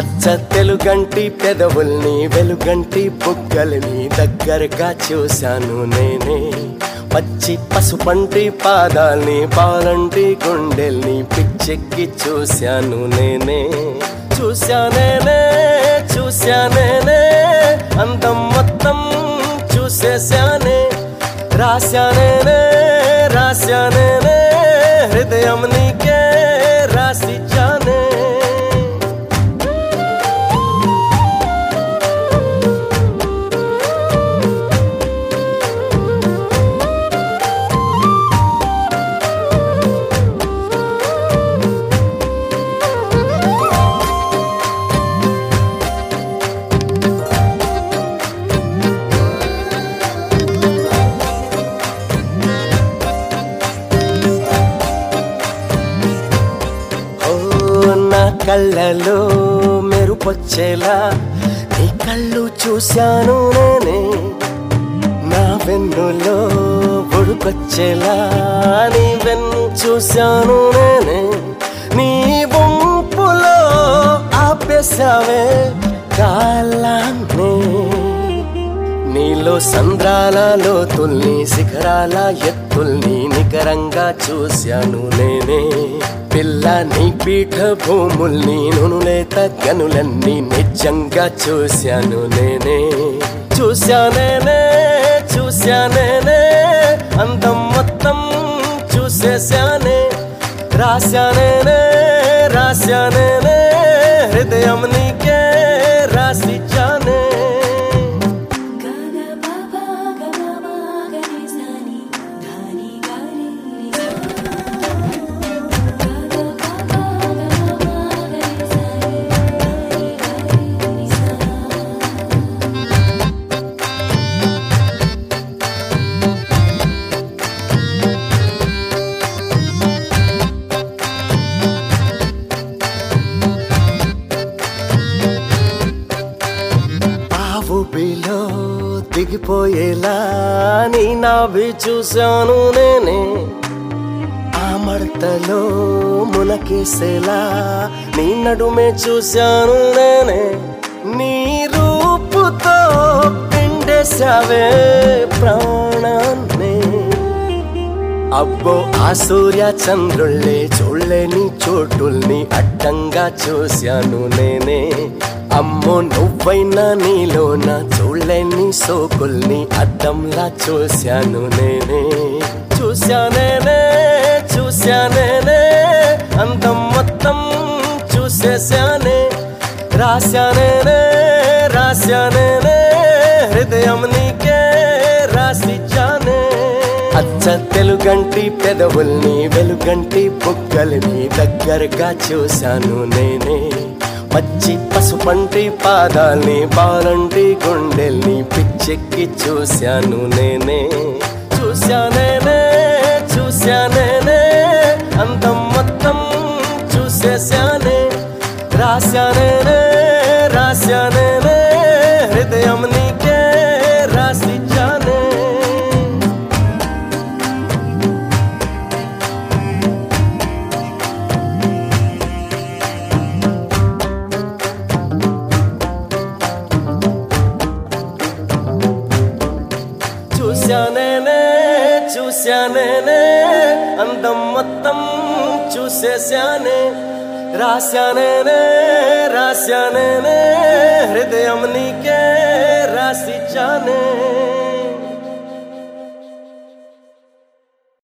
అచ్చ తెలుగంటి పెదవుల్ని వెలుగంటి బుగ్గల్ని దగ్గరగా చూశాను నేనే పచ్చి పసుపంటి పాదాల్ని పాలంటి గుండెల్ని పిచ్చెక్కి చూశాను నేనే చూశానేనే చూశానేనే అందం మొత్తం చూసేశానే రాశానేనే రాశానేనే హృదయం నీకే రాసిచ్చానే ఓ నా కళ్ళలో మెరుపొచ్చేలా నీ కళ్ళు చూశాను నేనే నా వెన్నులో ఉడుకొచ్చేలా నీ వెన్ను చూశాను నేనే నీ వంపులో ఆపేశావే కాలాన్నే నీలో సంద్రాల లోతుల్ని శిఖరాల ఎత్తుల్ని నికరంగా చూశాను నేనే పిల్ల నీ పీఠ భూముల్ని నునులేత గనులన్నీ నిజంగా చూశాను నేనే చూశానేనే చూశానేనే అందం మొత్తం చూసేశానే రాశానేనే రాశానేనే హృదయం నీకే రాసిచ్చానే Gaga baba gaga ma gani sani dhani gani sa Gaga baba gaga ma gani sani dhani gani sa ఆవు బిలో దిగిపోయేలా నీ నాభి చూశాను నేనే ఆ మడతలో మునకేసేలా నీ నడుమే చూశాను నేనే నీ రూపుతో పిండేశావే ప్రాణాన్ని అబ్బో ఆ సూర్య చంద్రుళ్ళే చూడలేని చోటుల్ని అడ్డంగా చూశాను నేనే అమ్మో నువ్వైనా నీలోన చూడలేని సోకుల్ని అద్దంలా చూశాను నేనే చూశానేనే చూశానేనే అందం మొత్తం చూసేశానే రాశానేనే రాశానేనే హృదయం నీకే రాసిచ్చానే అచ్చ తెలుగంటి పెదవుల్ని వెలుగంటి బుగ్గల్ని దగ్గరగా చూశాను నేనే పచ్చి పసుపంటి పాదాల్ని బాలంటి గుండెల్ని పిచ్చెక్కి చూశాను నేనే చూశానేనే చూశానేనే అందం మొత్తం చూసేశానే రాశానేనే రాశానేనే హృదయం నీకే రాసిచ్చానే చూశానేనే చూశానేనే అందం మొత్తం చూసేశానే రాశానేనే రాశానేనే హృదయం నీకే రాసిచ్చానే